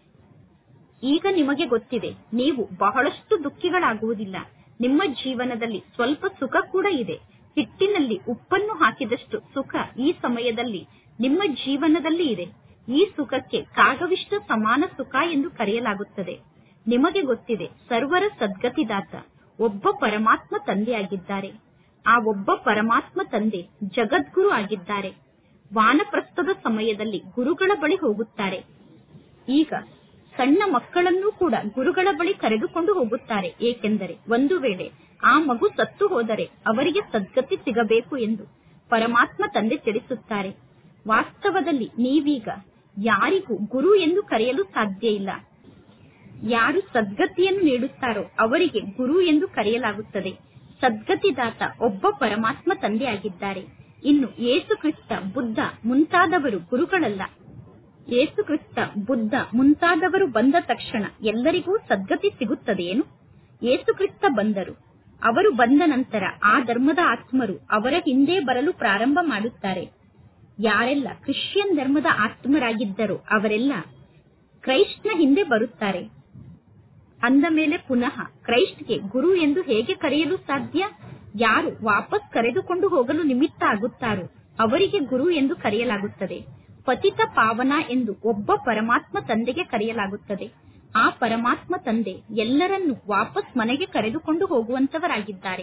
ಈಗ ನಿಮಗೆ ಗೊತ್ತಿದೆ ನೀವು ಬಹಳಷ್ಟು ದುಃಖಿಗಳಾಗುವುದಿಲ್ಲ ನಿಮ್ಮ ಜೀವನದಲ್ಲಿ ಸ್ವಲ್ಪ ಸುಖ ಕೂಡ ಇದೆ ಹಿಟ್ಟಿನಲ್ಲಿ ಉಪ್ಪನ್ನು ಹಾಕಿದಷ್ಟು ಸುಖ ಈ ಸಮಯದಲ್ಲಿ ನಿಮ್ಮ ಜೀವನದಲ್ಲಿ ಇದೆ ಈ ಸುಖಕ್ಕೆ ಕಾಗವಿಷ್ಟ ಸಮಾನ ಸುಖ ಎಂದು ಕರೆಯಲಾಗುತ್ತದೆ ನಿಮಗೆ ಗೊತ್ತಿದೆ ಸರ್ವರ ಸದ್ಗತಿದಾತ ಒಬ್ಬ ಪರಮಾತ್ಮ ತಂದೆಯಾಗಿದ್ದಾರೆ ಆ ಒಬ್ಬ ಪರಮಾತ್ಮ ತಂದೆ ಜಗದ್ಗುರು ಆಗಿದ್ದಾರೆ ವಾನಪ್ರಸ್ಥದ ಸಮಯದಲ್ಲಿ ಗುರುಗಳ ಬಳಿ ಹೋಗುತ್ತಾರೆ ಈಗ ಸಣ್ಣ ಮಕ್ಕಳನ್ನೂ ಕೂಡ ಗುರುಗಳ ಬಳಿ ಕರೆದುಕೊಂಡು ಹೋಗುತ್ತಾರೆ ಏಕೆಂದರೆ ಒಂದು ವೇಳೆ ಆ ಮಗು ಸತ್ತು ಹೋದರೆ ಅವರಿಗೆ ಸದ್ಗತಿ ಸಿಗಬೇಕು ಎಂದು ಪರಮಾತ್ಮ ತಂದೆ ತಿಳಿಸುತ್ತಾರೆ ವಾಸ್ತವದಲ್ಲಿ ನೀವೀಗ ಯಾರಿಗೂ ಗುರು ಎಂದು ಕರೆಯಲು ಸಾಧ್ಯ ಇಲ್ಲ ಯಾರು ಸದ್ಗತಿಯನ್ನು ನೀಡುತ್ತಾರೋ ಅವರಿಗೆ ಗುರು ಎಂದು ಕರೆಯಲಾಗುತ್ತದೆ ಸದ್ಗತಿದಾತ ಒಬ್ಬ ಪರಮಾತ್ಮ ತಂದೆಯಾಗಿದ್ದಾರೆ ಇನ್ನು ಏಸು ಕ್ರಿಸ್ತ ಬುದ್ಧ ಮುಂತಾದವರು ಗುರುಗಳಲ್ಲ ಏಸು ಕ್ರಿಸ್ತ ಬುದ್ಧ ಮುಂತಾದವರು ಬಂದ ತಕ್ಷಣ ಎಲ್ಲರಿಗೂ ಸದ್ಗತಿ ಸಿಗುತ್ತದೆಯೇನು ಏಸು ಕ್ರಿಸ್ತ ಬಂದರು ಅವರು ಬಂದ ನಂತರ ಆ ಧರ್ಮದ ಆತ್ಮರು ಅವರ ಹಿಂದೆ ಬರಲು ಪ್ರಾರಂಭ ಮಾಡುತ್ತಾರೆ ಯಾರೆಲ್ಲ ಕ್ರಿಶ್ಚಿಯನ್ ಧರ್ಮದ ಆತ್ಮರಾಗಿದ್ದರೋ ಅವರೆಲ್ಲ ಕ್ರೈಸ್ಟ್ನ ಹಿಂದೆ ಬರುತ್ತಾರೆ ಅಂದ ಮೇಲೆ ಪುನಃ ಕ್ರೈಸ್ಟ್ಗೆ ಗುರು ಎಂದು ಹೇಗೆ ಕರೆಯಲು ಸಾಧ್ಯ ಯಾರು ವಾಪಸ್ ಕರೆದುಕೊಂಡು ಹೋಗಲು ನಿಮಿತ್ತ ಆಗುತ್ತಾರೋ ಅವರಿಗೆ ಗುರು ಎಂದು ಕರೆಯಲಾಗುತ್ತದೆ ಪತಿತ ಪಾವನ ಎಂದು ಒಬ್ಬ ಪರಮಾತ್ಮ ತಂದೆಗೆ ಕರೆಯಲಾಗುತ್ತದೆ ಆ ಪರಮಾತ್ಮ ತಂದೆ ಎಲ್ಲರನ್ನೂ ವಾಪಸ್ ಮನೆಗೆ ಕರೆದುಕೊಂಡು ಹೋಗುವಂತವರಾಗಿದ್ದಾರೆ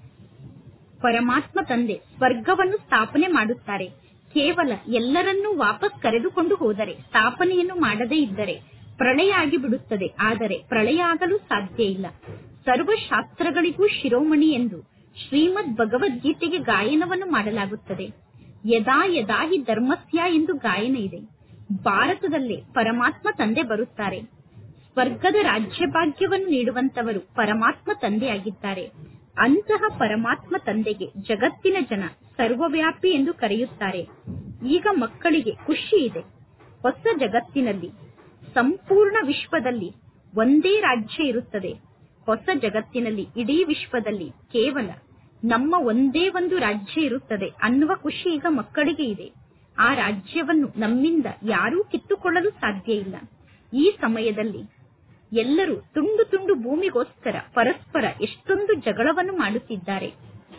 ಪರಮಾತ್ಮ ತಂದೆ ಸ್ವರ್ಗವನ್ನು ಸ್ಥಾಪನೆ ಮಾಡುತ್ತಾರೆ ಕೇವಲ ಎಲ್ಲರನ್ನೂ ವಾಪಸ್ ಕರೆದುಕೊಂಡು ಹೋದರೆ ಸ್ಥಾಪನೆಯನ್ನು ಮಾಡದೇ ಇದ್ದರೆ ಪ್ರಳಯ ಆಗಿಬಿಡುತ್ತದೆ ಆದರೆ ಪ್ರಳಯ ಆಗಲು ಸಾಧ್ಯ ಇಲ್ಲ ಸರ್ವಶಾಸ್ತ್ರಗಳಿಗೂ ಶಿರೋಮಣಿ ಎಂದು ಶ್ರೀಮದ್ ಭಗವದ್ಗೀತೆಗೆ ಗಾಯನವನ್ನು ಮಾಡಲಾಗುತ್ತದೆ ಯದಾ ಯದಾ ಹಿ ಧರ್ಮಸ್ಯ ಎಂದು ಗಾಯನ ಇದೆ ಭಾರತದಲ್ಲೇ ಪರಮಾತ್ಮ ತಂದೆ ಬರುತ್ತಾರೆ ಸ್ವರ್ಗದ ರಾಜ್ಯಭಾಗ್ಯವನ್ನು ನೀಡುವಂತವರು ಪರಮಾತ್ಮ ತಂದೆಯಾಗಿದ್ದಾರೆ ಅಂತಹ ಪರಮಾತ್ಮ ತಂದೆಗೆ ಜಗತ್ತಿನ ಜನ ಸರ್ವವ್ಯಾಪಿ ಎಂದು ಕರೆಯುತ್ತಾರೆ ಈಗ ಮಕ್ಕಳಿಗೆ ಖುಷಿ ಇದೆ ಹೊಸ ಜಗತ್ತಿನಲ್ಲಿ ಸಂಪೂರ್ಣ ವಿಶ್ವದಲ್ಲಿ ಒಂದೇ ರಾಜ್ಯ ಇರುತ್ತದೆ ಹೊಸ ಜಗತ್ತಿನಲ್ಲಿ ಇಡೀ ವಿಶ್ವದಲ್ಲಿ ಕೇವಲ ನಮ್ಮ ಒಂದೇ ಒಂದು ರಾಜ್ಯ ಇರುತ್ತದೆ ಅನ್ನುವ ಖುಷಿ ಈಗ ಮಕ್ಕಳಿಗೆ ಇದೆ ಆ ರಾಜ್ಯವನ್ನು ನಮ್ಮಿಂದ ಯಾರೂ ಕಿತ್ತುಕೊಳ್ಳಲು ಸಾಧ್ಯ ಇಲ್ಲ ಈ ಸಮಯದಲ್ಲಿ ಎಲ್ಲರೂ ತುಂಡು ತುಂಡು ಭೂಮಿಗೋಸ್ಕರ ಪರಸ್ಪರ ಎಷ್ಟೊಂದು ಜಗಳವನ್ನು ಮಾಡುತ್ತಿದ್ದಾರೆ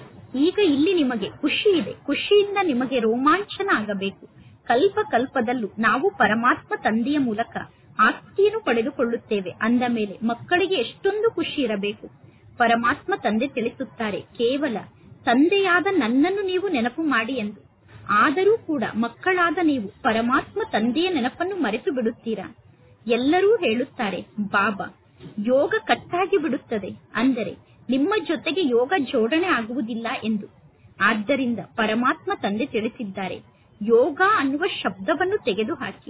ಈಗ ಇಲ್ಲಿ ನಿಮಗೆ ಖುಷಿ ಇದೆ ಖುಷಿಯಿಂದ ನಿಮಗೆ ರೋಮಾಂಚನ ಆಗಬೇಕು ಕಲ್ಪ ಕಲ್ಪದಲ್ಲೂ ನಾವು ಪರಮಾತ್ಮ ತಂದೆಯ ಮೂಲಕ ಆಸ್ತಿಯನ್ನು ಪಡೆದುಕೊಳ್ಳುತ್ತೇವೆ ಅಂದ ಮೇಲೆ ಮಕ್ಕಳಿಗೆ ಎಷ್ಟೊಂದು ಖುಷಿ ಇರಬೇಕು ಪರಮಾತ್ಮ ತಂದೆ ತಿಳಿಸುತ್ತಾರೆ ಕೇವಲ ತಂದೆಯಾದ ನನ್ನನ್ನು ನೀವು ನೆನಪು ಮಾಡಿ ಎಂದು ಆದರೂ ಕೂಡ ಮಕ್ಕಳಾದ ನೀವು ಪರಮಾತ್ಮ ತಂದೆಯ ನೆನಪನ್ನು ಮರೆತು ಬಿಡುತ್ತೀರಾ ಎಲ್ಲರೂ ಹೇಳುತ್ತಾರೆ ಬಾಬಾ ಯೋಗ ಕಟ್ಟಾಗಿ ಬಿಡುತ್ತದೆ ಅಂದರೆ ನಿಮ್ಮ ಜೊತೆಗೆ ಯೋಗ ಜೋಡಣೆ ಆಗುವುದಿಲ್ಲ ಎಂದು ಆದ್ದರಿಂದ ಪರಮಾತ್ಮ ತಂದೆ ತಿಳಿಸಿದ್ದಾರೆ ಯೋಗ ಅನ್ನುವ ಶಬ್ದವನ್ನು ತೆಗೆದುಹಾಕಿ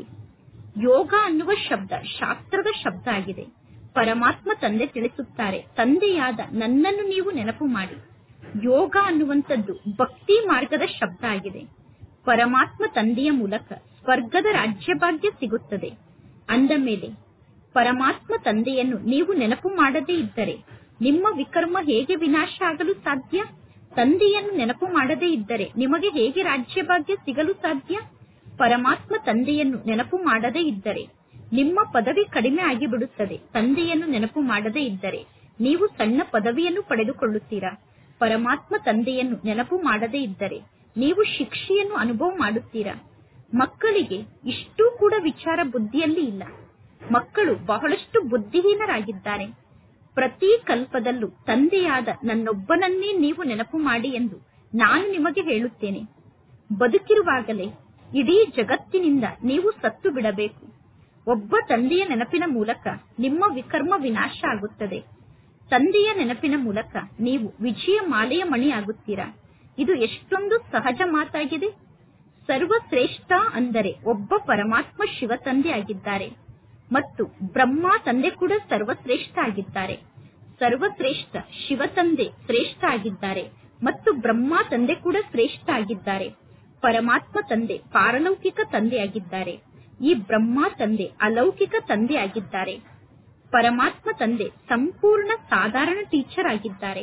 ಯೋಗ ಅನ್ನುವ ಶಬ್ದ ಶಾಸ್ತ್ರದ ಶಬ್ದ ಆಗಿದೆ ಪರಮಾತ್ಮ ತಂದೆ ತಿಳಿಸುತ್ತಾರೆ ತಂದೆಯಾದ ನನ್ನನ್ನು ನೀವು ನೆನಪು ಮಾಡಿ ಯೋಗ ಅನ್ನುವಂಥದ್ದು ಭಕ್ತಿ ಮಾರ್ಗದ ಶಬ್ದ ಆಗಿದೆ ಪರಮಾತ್ಮ ತಂದೆಯ ಮೂಲಕ ಸ್ವರ್ಗದ ರಾಜ್ಯಭಾಗ್ಯ ಸಿಗುತ್ತದೆ ಅಂದ ಮೇಲೆ ಪರಮಾತ್ಮ ತಂದೆಯನ್ನು ನೀವು ನೆನಪು ಮಾಡದೇ ಇದ್ದರೆ ನಿಮ್ಮ ವಿಕರ್ಮ ಹೇಗೆ ವಿನಾಶ ಆಗಲು ಸಾಧ್ಯ ತಂದೆಯನ್ನು ನೆನಪು ಮಾಡದೇ ಇದ್ದರೆ ನಿಮಗೆ ಹೇಗೆ ರಾಜ್ಯಭಾಗ್ಯ ಸಿಗಲು ಸಾಧ್ಯ ಪರಮಾತ್ಮ ತಂದೆಯನ್ನು ನೆನಪು ಮಾಡದೇ ಇದ್ದರೆ ನಿಮ್ಮ ಪದವಿ ಕಡಿಮೆ ಆಗಿಬಿಡುತ್ತದೆ ತಂದೆಯನ್ನು ನೆನಪು ಮಾಡದೇ ಇದ್ದರೆ ನೀವು ಸಣ್ಣ ಪದವಿಯನ್ನು ಪಡೆದುಕೊಳ್ಳುತ್ತೀರಾ ಪರಮಾತ್ಮ ತಂದೆಯನ್ನು ನೆನಪು ಮಾಡದೇ ಇದ್ದರೆ ನೀವು ಶಿಕ್ಷೆಯನ್ನು ಅನುಭವ ಮಾಡುತ್ತೀರಾ ಮಕ್ಕಳಿಗೆ ಇಷ್ಟೂ ಕೂಡ ವಿಚಾರ ಬುದ್ಧಿಯಲ್ಲಿ ಇಲ್ಲ ಮಕ್ಕಳು ಬಹಳಷ್ಟು ಬುದ್ಧಿಹೀನರಾಗಿದ್ದಾರೆ ಪ್ರತಿ ಕಲ್ಪದಲ್ಲೂ ತಂದೆಯಾದ ನನ್ನೊಬ್ಬನನ್ನೇ ನೀವು ನೆನಪು ಮಾಡಿ ಎಂದು ನಾನು ನಿಮಗೆ ಹೇಳುತ್ತೇನೆ ಬದುಕಿರುವಾಗಲೇ ಇಡೀ ಜಗತ್ತಿನಿಂದ ನೀವು ಸತ್ತು ಬಿಡಬೇಕು ಒಬ್ಬ ತಂದೆಯ ನೆನಪಿನ ಮೂಲಕ ನಿಮ್ಮ ವಿಕರ್ಮ ವಿನಾಶ ಆಗುತ್ತದೆ ತಂದೆಯ ನೆನಪಿನ ಮೂಲಕ ನೀವು ವಿಜಯ ಮಾಲೆಯ ಮಣಿ ಆಗುತ್ತೀರಾ ಇದು ಎಷ್ಟೊಂದು ಸಹಜ ಮಾತಾಗಿದೆ ಸರ್ವಶ್ರೇಷ್ಠ ಅಂದರೆ ಒಬ್ಬ ಪರಮಾತ್ಮ ಶಿವ ತಂದೆ ಆಗಿದ್ದಾರೆ ಮತ್ತು ಬ್ರಹ್ಮ ತಂದೆ ಕೂಡ ಸರ್ವಶ್ರೇಷ್ಠ ಆಗಿದ್ದಾರೆ ಸರ್ವಶ್ರೇಷ್ಠ ಶಿವ ತಂದೆ ಶ್ರೇಷ್ಠ ಆಗಿದ್ದಾರೆ ಮತ್ತು ಬ್ರಹ್ಮ ತಂದೆ ಕೂಡ ಶ್ರೇಷ್ಠ ಆಗಿದ್ದಾರೆ ಪರಮಾತ್ಮ ತಂದೆ ಪಾರಲೌಕಿಕ ತಂದೆಯಾಗಿದ್ದಾರೆ ಈ ಬ್ರಹ್ಮ ತಂದೆ ಅಲೌಕಿಕ ತಂದೆ ಆಗಿದ್ದಾರೆ ಪರಮಾತ್ಮ ತಂದೆ ಸಂಪೂರ್ಣ ಸಾಧಾರಣ ಟೀಚರ್ ಆಗಿದ್ದಾರೆ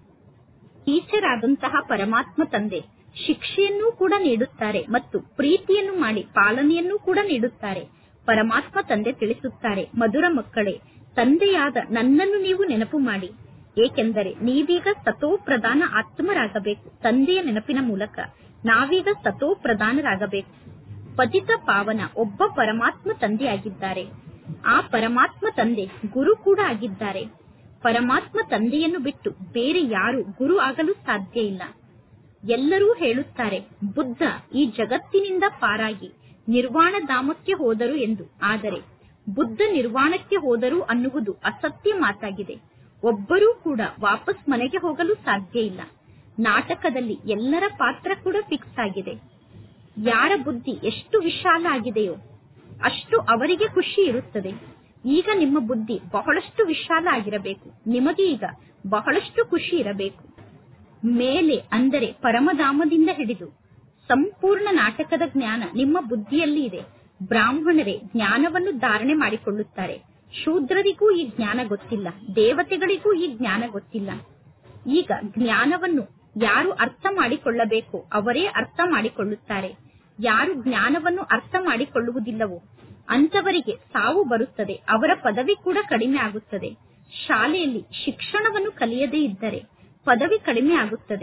ಟೀಚರ್ ಆದಂತಹ ಪರಮಾತ್ಮ ತಂದೆ ಶಿಕ್ಷೆಯನ್ನೂ ಕೂಡ ನೀಡುತ್ತಾರೆ ಮತ್ತು ಪ್ರೀತಿಯನ್ನು ಮಾಡಿ ಪಾಲನೆಯನ್ನೂ ಕೂಡ ನೀಡುತ್ತಾರೆ ಪರಮಾತ್ಮ ತಂದೆ ತಿಳಿಸುತ್ತಾರೆ ಮಧುರ ಮಕ್ಕಳೇ ತಂದೆಯಾದ ನನ್ನನ್ನು ನೀವು ನೆನಪು ಮಾಡಿ ಏಕೆಂದರೆ ನೀವೀಗ ಸತೋ ಪ್ರಧಾನ ಆತ್ಮರಾಗಬೇಕು ತಂದೆಯ ನೆನಪಿನ ಮೂಲಕ ನಾವೀಗ ಸತೋ ಪ್ರಧಾನರಾಗಬೇಕು ಪತಿತ ಪಾವನ ಒಬ್ಬ ಪರಮಾತ್ಮ ತಂದೆಯಾಗಿದ್ದಾರೆ ಆ ಪರಮಾತ್ಮ ತಂದೆ ಗುರು ಕೂಡ ಆಗಿದ್ದಾರೆ ಪರಮಾತ್ಮ ತಂದೆಯನ್ನು ಬಿಟ್ಟು ಬೇರೆ ಯಾರು ಗುರು ಆಗಲು ಸಾಧ್ಯ ಇಲ್ಲ ಎಲ್ಲರೂ ಹೇಳುತ್ತಾರೆ ಬುದ್ಧ ಈ ಜಗತ್ತಿನಿಂದ ಪಾರಾಗಿ ನಿರ್ವಾಣ ಧಾಮಕ್ಕೆ ಹೋದರು ಎಂದು ಆದರೆ ಬುದ್ಧ ನಿರ್ವಾಣಕ್ಕೆ ಹೋದರು ಅನ್ನುವುದು ಅಸತ್ಯ ಮಾತಾಗಿದೆ ಒಬ್ಬರೂ ಕೂಡ ವಾಪಸ್ ಮನೆಗೆ ಹೋಗಲು ಸಾಧ್ಯ ಇಲ್ಲ ನಾಟಕದಲ್ಲಿ ಎಲ್ಲರ ಪಾತ್ರ ಕೂಡ ಫಿಕ್ಸ್ ಆಗಿದೆ ಯಾರ ಬುದ್ಧಿ ಎಷ್ಟು ವಿಶಾಲ ಆಗಿದೆಯೋ ಅಷ್ಟು ಅವರಿಗೆ ಖುಷಿ ಇರುತ್ತದೆ ಈಗ ನಿಮ್ಮ ಬುದ್ಧಿ ಬಹಳಷ್ಟು ವಿಶಾಲ ಆಗಿರಬೇಕು ನಿಮಗೆ ಈಗ ಬಹಳಷ್ಟು ಖುಷಿ ಇರಬೇಕು ಮೇಲೆ ಅಂದರೆ ಪರಮಧಾಮದಿಂದ ಹಿಡಿದು ಸಂಪೂರ್ಣ ನಾಟಕದ ಜ್ಞಾನ ನಿಮ್ಮ ಬುದ್ಧಿಯಲ್ಲಿ ಇದೆ ಬ್ರಾಹ್ಮಣರೇ ಜ್ಞಾನವನ್ನು ಧಾರಣೆ ಮಾಡಿಕೊಳ್ಳುತ್ತಾರೆ ಶೂದ್ರರಿಗೂ ಈ ಜ್ಞಾನ ಗೊತ್ತಿಲ್ಲ ದೇವತೆಗಳಿಗೂ ಈ ಜ್ಞಾನ ಗೊತ್ತಿಲ್ಲ ಈಗ ಜ್ಞಾನವನ್ನು ಯಾರು ಅರ್ಥ ಮಾಡಿಕೊಳ್ಳಬೇಕೋ ಅವರೇ ಅರ್ಥ ಮಾಡಿಕೊಳ್ಳುತ್ತಾರೆ ಯಾರು ಜ್ಞಾನವನ್ನು ಅರ್ಥ ಮಾಡಿಕೊಳ್ಳುವುದಿಲ್ಲವೋ ಅಂತವರಿಗೆ ಸಾವು ಬರುತ್ತದೆ ಅವರ ಪದವಿ ಕೂಡ ಕಡಿಮೆ ಆಗುತ್ತದೆ ಶಾಲೆಯಲ್ಲಿ ಶಿಕ್ಷಣವನ್ನು ಕಲಿಯದೇ ಇದ್ದರೆ ಪದವಿ ಕಡಿಮೆ ಆಗುತ್ತದೆ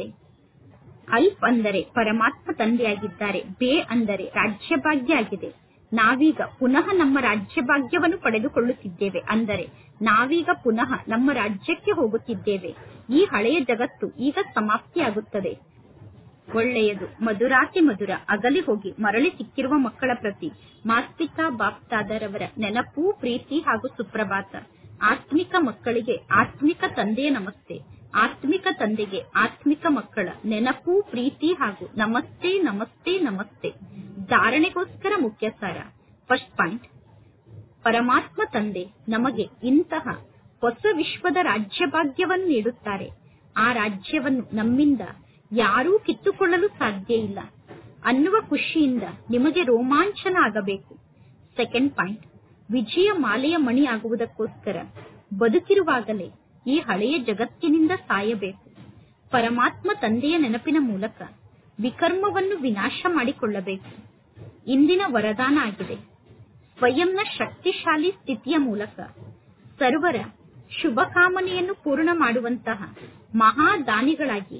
ಅಲ್ಪ್ ಅಂದರೆ ಪರಮಾತ್ಮ ತಂದೆಯಾಗಿದ್ದಾರೆ ಬೇ ಅಂದರೆ ರಾಜ್ಯಭಾಗ್ಯ ಆಗಿದೆ ನಾವೀಗ ಪುನಃ ನಮ್ಮ ರಾಜ್ಯಭಾಗ್ಯವನ್ನು ಪಡೆದುಕೊಳ್ಳುತ್ತಿದ್ದೇವೆ ಅಂದರೆ ನಾವೀಗ ಪುನಃ ನಮ್ಮ ರಾಜ್ಯಕ್ಕೆ ಹೋಗುತ್ತಿದ್ದೇವೆ ಈ ಹಳೆಯ ಜಗತ್ತು ಈಗ ಸಮಾಪ್ತಿಯಾಗುತ್ತದೆ ಒಳ್ಳೆಯದು ಮಧುರಾತಿ ಮಧುರ ಅಗಲಿ ಹೋಗಿ ಮರಳಿ ಸಿಕ್ಕಿರುವ ಮಕ್ಕಳ ಪ್ರತಿ ಮಾಸ್ತಿಕಾ ಬಾಪ್ತಾದರವರ ನೆನಪು ಪ್ರೀತಿ ಹಾಗೂ ಸುಪ್ರಭಾತ ಆತ್ಮಿಕ ಮಕ್ಕಳಿಗೆ ಆತ್ಮಿಕ ತಂದೆಯ ನಮಸ್ತೆ ಆತ್ಮಿಕ ತಂದೆಗೆ ಆತ್ಮಿಕ ಮಕ್ಕಳ ನೆನಪು ಪ್ರೀತಿ ಹಾಗೂ ನಮಸ್ತೆ ನಮಸ್ತೆ ನಮಸ್ತೆ ಧಾರಣೆಗೋಸ್ಕರ ಮುಖ್ಯ ಸಾರ ಫಸ್ಟ್ ಪಾಯಿಂಟ್ ಪರಮಾತ್ಮ ತಂದೆ ನಮಗೆ ಇಂತಹ ಹೊಸ ವಿಶ್ವದ ರಾಜ್ಯಭಾಗ್ಯವನ್ನು ನೀಡುತ್ತಾರೆ ಆ ರಾಜ್ಯವನ್ನು ನಮ್ಮಿಂದ ಯಾರೂ ಕಿತ್ತುಕೊಳ್ಳಲು ಸಾಧ್ಯ ಇಲ್ಲ ಅನ್ನುವ ಖುಷಿಯಿಂದ ನಿಮಗೆ ರೋಮಾಂಚನ ಆಗಬೇಕು ಸೆಕೆಂಡ್ ಪಾಯಿಂಟ್ ವಿಜಯ ಮಾಲೆಯ ಮಣಿ ಆಗುವುದಕ್ಕೋಸ್ಕರ ಬದುಕಿರುವಾಗಲೇ ಈ ಹಳೆಯ ಜಗತ್ತಿನಿಂದ ಸಾಯಬೇಕು ಪರಮಾತ್ಮ ತಂದೆಯ ನೆನಪಿನ ಮೂಲಕ ವಿಕರ್ಮವನ್ನು ವಿನಾಶ ಮಾಡಿಕೊಳ್ಳಬೇಕು ಇಂದಿನ ವರದಾನ ಆಗಿದೆ ಸ್ವಯಂನ ಶಕ್ತಿಶಾಲಿ ಸ್ಥಿತಿಯ ಮೂಲಕ ಸರ್ವರ ಶುಭ ಕಾಮನೆಯನ್ನು ಪೂರ್ಣ ಮಾಡುವಂತಹ ಮಹಾದಾನಿಗಳಾಗಿ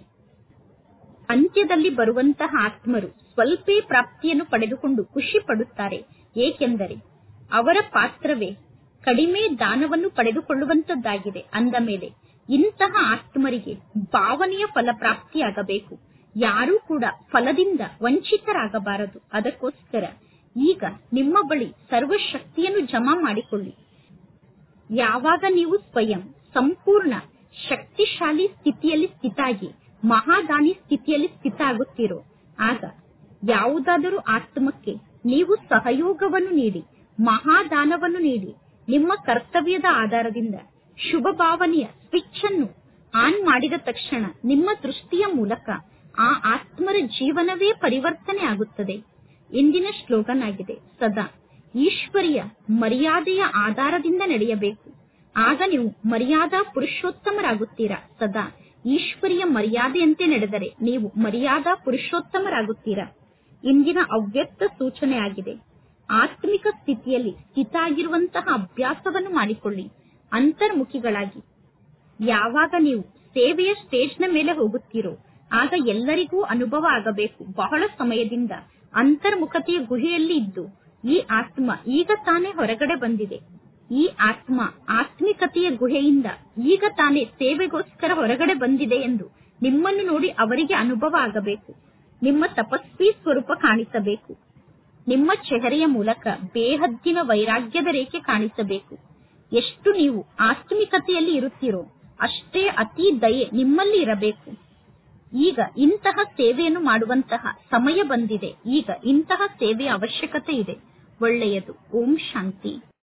ಅಂತ್ಯದಲ್ಲಿ ಬರುವಂತಹ ಆತ್ಮರು ಸ್ವಲ್ಪೇ ಪ್ರಾಪ್ತಿಯನ್ನು ಪಡೆದುಕೊಂಡು ಖುಷಿ ಪಡುತ್ತಾರೆ ಏಕೆಂದರೆ ಅವರ ಪಾತ್ರವೇ ಕಡಿಮೆ ದಾನವನ್ನು ಪಡೆದುಕೊಳ್ಳುವಂತದ್ದಾಗಿದೆ ಅಂದ ಮೇಲೆ ಇಂತಹ ಆತ್ಮರಿಗೆ ಭಾವನೆಯ ಫಲಪ್ರಾಪ್ತಿಯಾಗಬೇಕು ಯಾರೂ ಕೂಡ ಫಲದಿಂದ ವಂಚಿತರಾಗಬಾರದು ಅದಕ್ಕೋಸ್ಕರ ಈಗ ನಿಮ್ಮ ಬಳಿ ಸರ್ವಶಕ್ತಿಯನ್ನು ಜಮಾ ಮಾಡಿಕೊಳ್ಳಿ ಯಾವಾಗ ನೀವು ಸ್ವಯಂ ಸಂಪೂರ್ಣ ಶಕ್ತಿಶಾಲಿ ಸ್ಥಿತಿಯಲ್ಲಿ ಸ್ಥಿತಾಗಿ ಮಹಾದಾನಿ ಸ್ಥಿತಿಯಲ್ಲಿ ಸ್ಥಿತ ಆಗುತ್ತೀರೋ ಆಗ ಯಾವುದಾದರೂ ಆತ್ಮಕ್ಕೆ ನೀವು ಸಹಯೋಗವನ್ನು ನೀಡಿ ಮಹಾದಾನವನ್ನು ನೀಡಿ ನಿಮ್ಮ ಕರ್ತವ್ಯದ ಆಧಾರದಿಂದ ಶುಭ ಭಾವನೆಯ ಸ್ವಿಚ್ ಅನ್ನು ಆನ್ ಮಾಡಿದ ತಕ್ಷಣ ನಿಮ್ಮ ದೃಷ್ಟಿಯ ಮೂಲಕ ಆ ಆತ್ಮರ ಜೀವನವೇ ಪರಿವರ್ತನೆ ಆಗುತ್ತದೆ ಇಂದಿನ ಸ್ಲೋಗನ್ ಆಗಿದೆ ಸದಾ ಈಶ್ವರಿಯ ಮರ್ಯಾದೆಯ ಆಧಾರದಿಂದ ನಡೆಯಬೇಕು ಆಗ ನೀವು ಮರ್ಯಾದಾ ಪುರುಷೋತ್ತಮರಾಗುತ್ತೀರಾ ಸದಾ ಈಶ್ವರಿಯ ಮರ್ಯಾದೆಯಂತೆ ನಡೆದರೆ ನೀವು ಮರ್ಯಾದಾ ಪುರುಷೋತ್ತಮರಾಗುತ್ತೀರಾ ಇಂದಿನ ಅವ್ಯಕ್ತ ಸೂಚನೆ ಆಗಿದೆ ಆತ್ಮಿಕ ಸ್ಥಿತಿಯಲ್ಲಿ ಸ್ಥಿತ ಆಗಿರುವಂತಹ ಅಭ್ಯಾಸವನ್ನು ಮಾಡಿಕೊಳ್ಳಿ ಅಂತರ್ಮುಖಿಗಳಾಗಿ ಯಾವಾಗ ನೀವು ಸೇವೆಯ ಸ್ಟೇಜ್ನ ಮೇಲೆ ಹೋಗುತ್ತೀರೋ ಆಗ ಎಲ್ಲರಿಗೂ ಅನುಭವ ಆಗಬೇಕು ಬಹಳ ಸಮಯದಿಂದ ಅಂತರ್ಮುಖತೆಯ ಗುಹೆಯಲ್ಲಿ ಇದ್ದು ಈ ಆತ್ಮ ಈಗ ತಾನೇ ಹೊರಗಡೆ ಬಂದಿದೆ ಈ ಆತ್ಮ ಆತ್ಮಿಕತೆಯ ಗುಹೆಯಿಂದ ಈಗ ತಾನೇ ಸೇವೆಗೋಸ್ಕರ ಹೊರಗಡೆ ಬಂದಿದೆ ಎಂದು ನಿಮ್ಮನ್ನು ನೋಡಿ ಅವರಿಗೆ ಅನುಭವ ಆಗಬೇಕು ನಿಮ್ಮ ತಪಸ್ವಿ ಸ್ವರೂಪ ಕಾಣಿಸಬೇಕು ನಿಮ್ಮ ಚೆಹರೆಯ ಮೂಲಕ ಬೇಹದ್ದಿನ ವೈರಾಗ್ಯದ ರೇಖೆ ಕಾಣಿಸಬೇಕು ಎಷ್ಟು ನೀವು ಆತ್ಮಿಕತೆಯಲ್ಲಿ ಇರುತ್ತೀರೋ ಅಷ್ಟೇ ಅತಿ ದಯೆ ನಿಮ್ಮಲ್ಲಿ ಇರಬೇಕು ಈಗ ಇಂತಹ ಸೇವೆಯನ್ನು ಮಾಡುವಂತಹ ಸಮಯ ಬಂದಿದೆ ಈಗ ಇಂತಹ ಸೇವೆಯ ಅವಶ್ಯಕತೆ ಇದೆ ಒಳ್ಳೆಯದು ಓಂ ಶಾಂತಿ